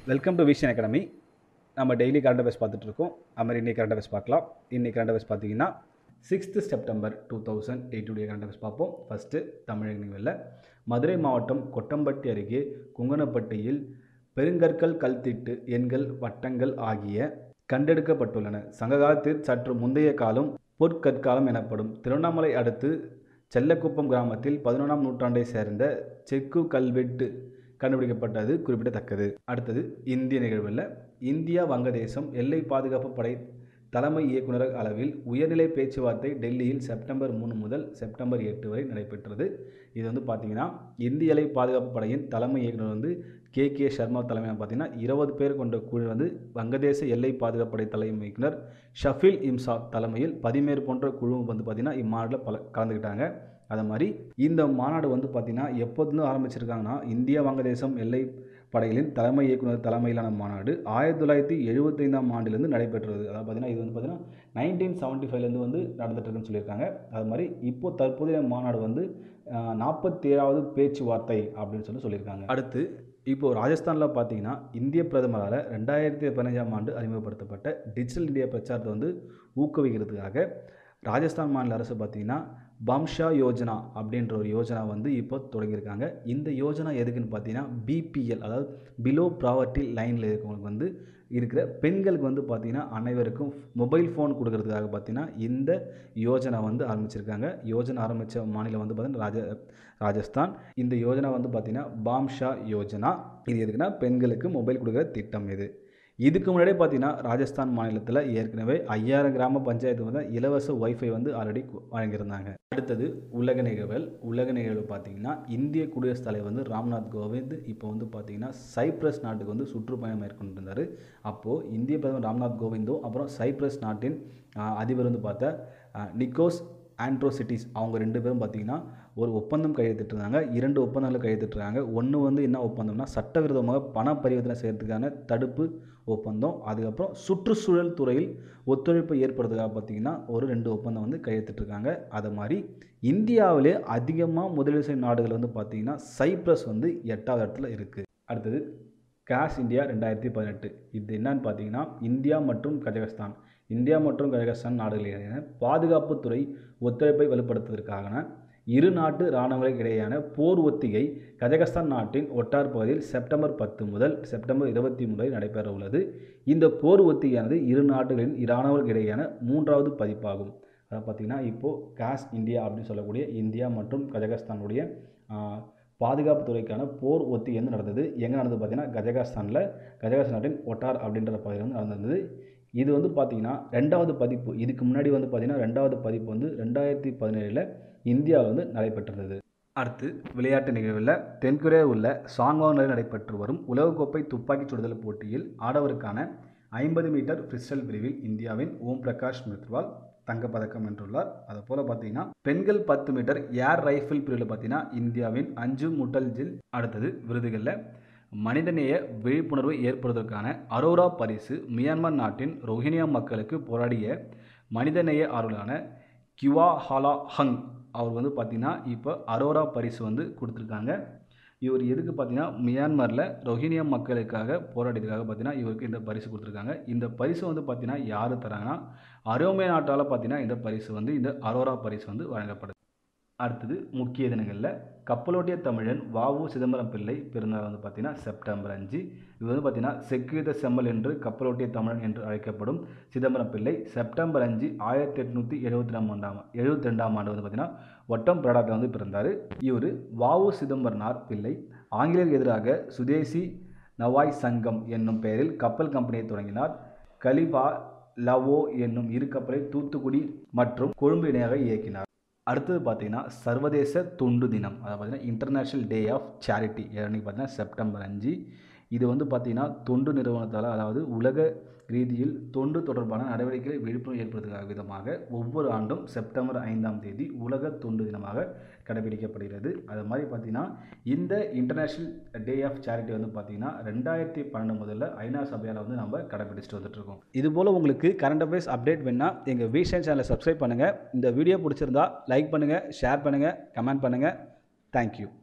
welcome to vision academy நம்ம daily current affairs பார்த்துட்ருக்கோம் அது மாதிரி இன்றைக்கி கரண்ட் அஃபேர்ஸ் பார்க்கலாம் இன்றைக்கி கரண்ட் அஃபேர்ஸ் பார்த்தீங்கன்னா சிக்ஸ்த்து செப்டம்பர் டூ தௌசண்ட் எயிட்டுடைய கரண்ட் அஃபேர்ஸ் பார்ப்போம் ஃபஸ்ட்டு தமிழக நிகழ்வில் மதுரை மாவட்டம் கொட்டம்பட்டி அருகே குங்கனப்பட்டியில் பெருங்கற்கள் கல்திட்டு எண்கள் வட்டங்கள் ஆகிய கண்டெடுக்கப்பட்டுள்ளன சங்ககாலத்தில் சற்று முந்தைய காலம் பொற்கற்காலம் எனப்படும் திருவண்ணாமலை அடுத்து செல்லக்குப்பம் கிராமத்தில் பதினொன்றாம் நூற்றாண்டை சேர்ந்த செக்கு கல்வெட்டு கண்டுபிடிக்கப்பட்டது குறிப்பிடத்தக்கது அடுத்தது இந்திய நிகழ்வில் இந்தியா வங்கதேசம் எல்லை பாதுகாப்பு படை தலைமை இயக்குனர் அளவில் உயர்நிலை பேச்சுவார்த்தை டெல்லியில் செப்டம்பர் மூணு முதல் செப்டம்பர் எட்டு வரை நடைபெற்றது இது வந்து பார்த்திங்கன்னா இந்திய எல்லை பாதுகாப்பு படையின் தலைமை இயக்குனர் வந்து கே கே சர்மா தலைமையில் பார்த்தீங்கன்னா இருபது பேர் கொண்ட குழு வந்து வங்கதேச எல்லை பாதுகாப்பு படை தலைமை இயக்குனர் ஷஃபில் இம்சாத் தலைமையில் பதிமேறு போன்ற குழு வந்து பார்த்திங்கன்னா இம்மாநாட்டில் பல கலந்துக்கிட்டாங்க அது மாதிரி இந்த மாநாடு வந்து பார்த்திங்கன்னா எப்போதுன்னு ஆரம்பிச்சிருக்காங்கன்னா இந்தியா வங்கதேசம் எல்லை படைகளின் தலைமை இயக்குனர் தலைமையிலான மாநாடு ஆயிரத்தி தொள்ளாயிரத்தி எழுபத்தைந்தாம் ஆண்டிலிருந்து நடைபெற்றது அதாவது பார்த்திங்கன்னா இது வந்து பார்த்திங்கன்னா நைன்டீன் செவன்ட்டி ஃபைவ்லேருந்து வந்து நடந்துட்டுருக்குன்னு சொல்லியிருக்காங்க அது மாதிரி இப்போது தற்போதைய மாநாடு வந்து நாற்பத்தேழாவது பேச்சுவார்த்தை அப்படின்னு சொல்லி சொல்லியிருக்காங்க அடுத்து இப்போது ராஜஸ்தானில் பார்த்தீங்கன்னா இந்திய பிரதமரால் ரெண்டாயிரத்தி பதினஞ்சாம் ஆண்டு அறிமுகப்படுத்தப்பட்ட டிஜிட்டல் இந்தியா பிரச்சாரத்தை வந்து ஊக்குவிக்கிறதுக்காக ராஜஸ்தான் மாநில அரசு பார்த்திங்கன்னா பம்ஷா யோஜனா அப்படின்ற ஒரு யோஜனா வந்து இப்போ தொடங்கியிருக்காங்க இந்த யோஜனா எதுக்குன்னு பார்த்தீங்கன்னா பிபிஎல் அதாவது பிலோ ப்ராவர்ட்டி லைனில் இருக்கவங்களுக்கு வந்து இருக்கிற பெண்களுக்கு வந்து பார்த்திங்கன்னா அனைவருக்கும் மொபைல் ஃபோன் கொடுக்கறதுக்காக பார்த்திங்கன்னா இந்த யோஜனா வந்து ஆரம்பிச்சிருக்காங்க யோஜனா ஆரம்பித்த மாநிலம் வந்து பார்த்திங்கன்னா ராஜ ராஜஸ்தான் இந்த யோஜனா வந்து பார்த்திங்கன்னா பாம்ஷா யோஜனா இது எதுக்குன்னா பெண்களுக்கு மொபைல் கொடுக்குற திட்டம் இது இதுக்கு முன்னாடியே பார்த்தீங்கன்னா ராஜஸ்தான் மாநிலத்தில் ஏற்கனவே ஐயாயிரம் கிராம பஞ்சாயத்து வந்து இலவச ஒய்ஃபை வந்து ஆல்ரெடி வழங்கியிருந்தாங்க அடுத்தது உலக நிகழ்வுகள் உலக நிகழ்வு பார்த்தீங்கன்னா இந்திய குடியரசுத் தலைவர் வந்து ராம்நாத் கோவிந்த் இப்போ வந்து பார்த்தீங்கன்னா சைப்ரஸ் நாட்டுக்கு வந்து சுற்றுப்பயணம் மேற்கொண்டிருந்தார் அப்போது இந்திய பிரதமர் ராம்நாத் கோவிந்தும் அப்புறம் சைப்ரஸ் நாட்டின் அதிபர் வந்து பார்த்த நிக்கோஸ் ஆண்ட்ரோசிட்டிஸ் அவங்க ரெண்டு பேரும் பார்த்திங்கன்னா ஒரு ஒப்பந்தம் கையெழுத்திட்டுருந்தாங்க இரண்டு ஒப்பந்தங்கள் கையெழுத்திட்டுருக்காங்க ஒன்று வந்து என்ன ஒப்பந்தம்னா சட்டவிரோதமாக பண பரிவர்த்தனை செய்கிறதுக்கான தடுப்பு ஒப்பந்தம் அதுக்கப்புறம் சுற்றுச்சூழல் துறையில் ஒத்துழைப்பை ஏற்படுறதுக்காக பார்த்திங்கன்னா ஒரு ரெண்டு ஒப்பந்தம் வந்து கையெழுத்திட்டுருக்காங்க அது மாதிரி இந்தியாவிலே அதிகமாக முதலீடு செய்யும் நாடுகள் வந்து பார்த்திங்கன்னா சைப்ரஸ் வந்து எட்டாவது இடத்துல இருக்குது அடுத்தது கேஷ் இந்தியா ரெண்டாயிரத்தி பதினெட்டு இது என்னன்னு பார்த்தீங்கன்னா இந்தியா மற்றும் கஜகஸ்தான் இந்தியா மற்றும் கஜகஸ்தான் நாடுகளிடையான பாதுகாப்புத்துறை ஒத்துழைப்பை வலுப்படுத்துவதற்கான இரு நாட்டு இராணுவங்களுக்கு இடையேயான போர் ஒத்திகை கஜகஸ்தான் நாட்டின் ஒட்டார் பகுதியில் செப்டம்பர் பத்து முதல் செப்டம்பர் இருபத்தி மூணு வரை நடைபெற உள்ளது இந்த போர் ஒத்திகையானது இரு நாடுகளின் இராணுவங்களுக்கு இடையேயான மூன்றாவது பதிப்பாகும் அதை பார்த்திங்கன்னா இப்போது கேஷ் இந்தியா அப்படின்னு சொல்லக்கூடிய இந்தியா மற்றும் கஜகஸ்தானுடைய பாதுகாப்பு துறைக்கான போர் ஒத்திகை வந்து நடந்தது எங்கே நடந்தது பார்த்திங்கன்னா கஜகஸ்தானில் கஜகஸ்தான் நாட்டின் ஒட்டார் அப்படின்ற பகுதியில் வந்து நடந்தது இது வந்து பார்த்திங்கன்னா ரெண்டாவது பதிப்பு இதுக்கு முன்னாடி வந்து பார்த்திங்கன்னா ரெண்டாவது பதிப்பு வந்து ரெண்டாயிரத்தி பதினேழில் இந்தியாவில் வந்து நடைபெற்றிருந்தது அடுத்து விளையாட்டு நிகழ்வில் தென்கொரியா உள்ள சாங்வானில் நடைபெற்று வரும் உலகக்கோப்பை துப்பாக்கிச் சுடுதல் போட்டியில் ஆடவருக்கான ஐம்பது மீட்டர் ஃப்ரிஸ்டல் பிரிவில் இந்தியாவின் ஓம் பிரகாஷ் மித்வால் தங்கப்பதக்கம் வென்றுள்ளார் அதை போல் பார்த்தீங்கன்னா பெண்கள் பத்து மீட்டர் ஏர் ரைஃபிள் பிரிவில் பார்த்தீங்கன்னா இந்தியாவின் அஞ்சு முட்டல்ஜில் அடுத்தது விருதுகளில் மனிதநேய விழிப்புணர்வு ஏற்படுவதற்கான அரோரா பரிசு மியான்மர் நாட்டின் ரோஹினியா மக்களுக்கு போராடிய மனிதநேய ஆர்வலான கிவா ஹாலா ஹங் அவர் வந்து பார்த்திங்கன்னா இப்போ அரோரா பரிசு வந்து கொடுத்துருக்காங்க இவர் எதுக்கு பார்த்தீங்கன்னா மியான்மரில் ரொஹினியா மக்களுக்காக போராடியதுக்காக பார்த்தீங்கன்னா இவருக்கு இந்த பரிசு கொடுத்துருக்காங்க இந்த பரிசு வந்து பார்த்தீங்கன்னா யார் தராங்கன்னா அரோமே நாட்டால் பார்த்தீங்கன்னா இந்த பரிசு வந்து இந்த அரோரா பரிசு வந்து வழங்கப்படுது அடுத்தது முக்கிய தினங்களில் கப்பலோட்டிய தமிழன் வாவு சிதம்பரம் பிள்ளை பிறந்தநாள் வந்து பார்த்திங்கன்னா செப்டம்பர் அஞ்சு இது வந்து பார்த்திங்கன்னா செக்குயுத செம்மல் என்று கப்பலோட்டிய தமிழன் என்று அழைக்கப்படும் சிதம்பரம் பிள்ளை செப்டம்பர் அஞ்சு ஆயிரத்தி எட்நூற்றி எழுபத்தி ரெண்டாம் ஆண்டாம் எழுபத்தி ரெண்டாம் ஆண்டு வந்து பார்த்திங்கன்னா ஒட்டம் பிரடாத்தில் வந்து பிறந்தார் இவர் வாவு சிதம்பரனார் பிள்ளை ஆங்கிலேயருக்கு எதிராக சுதேசி நவாய் சங்கம் என்னும் பெயரில் கப்பல் கம்பெனியை தொடங்கினார் கலிபா லவோ என்னும் இரு கப்பலை தூத்துக்குடி மற்றும் கொழும்பு இணையாக இயக்கினார் அடுத்தது பார்த்தீங்கன்னா சர்வதேச தொண்டு தினம் அதாவது பார்த்தீங்கன்னா இன்டர்நேஷ்னல் டே ஆஃப் சேரிட்டி என்னைக்கு பார்த்தீங்கன்னா செப்டம்பர் அஞ்சு இது வந்து பார்த்திங்கன்னா தொண்டு நிறுவனத்தால் அதாவது உலக ரீதியில் தொண்டு தொடர்பான நடவடிக்கைகளை விழிப்புணர்வு ஏற்படுத்துகிற விதமாக ஒவ்வொரு ஆண்டும் செப்டம்பர் ஐந்தாம் தேதி உலக தொண்டு தினமாக கடைபிடிக்கப்படுகிறது அது மாதிரி பார்த்திங்கன்னா இந்த இன்டர்நேஷ்னல் டே ஆஃப் சேரிட்டி வந்து பார்த்திங்கன்னா ரெண்டாயிரத்தி பன்னெண்டு முதல்ல ஐநா சபையால் வந்து நம்ம கடைபிடிச்சிட்டு வந்துட்டுருக்கோம் இது போல் உங்களுக்கு கரண்ட் அஃபேர்ஸ் அப்டேட் வேணால் எங்கள் விஷன் சேனலை சப்ஸ்கிரைப் பண்ணுங்கள் இந்த வீடியோ பிடிச்சிருந்தா லைக் பண்ணுங்கள் ஷேர் பண்ணுங்கள் கமெண்ட் பண்ணுங்கள் தேங்க்யூ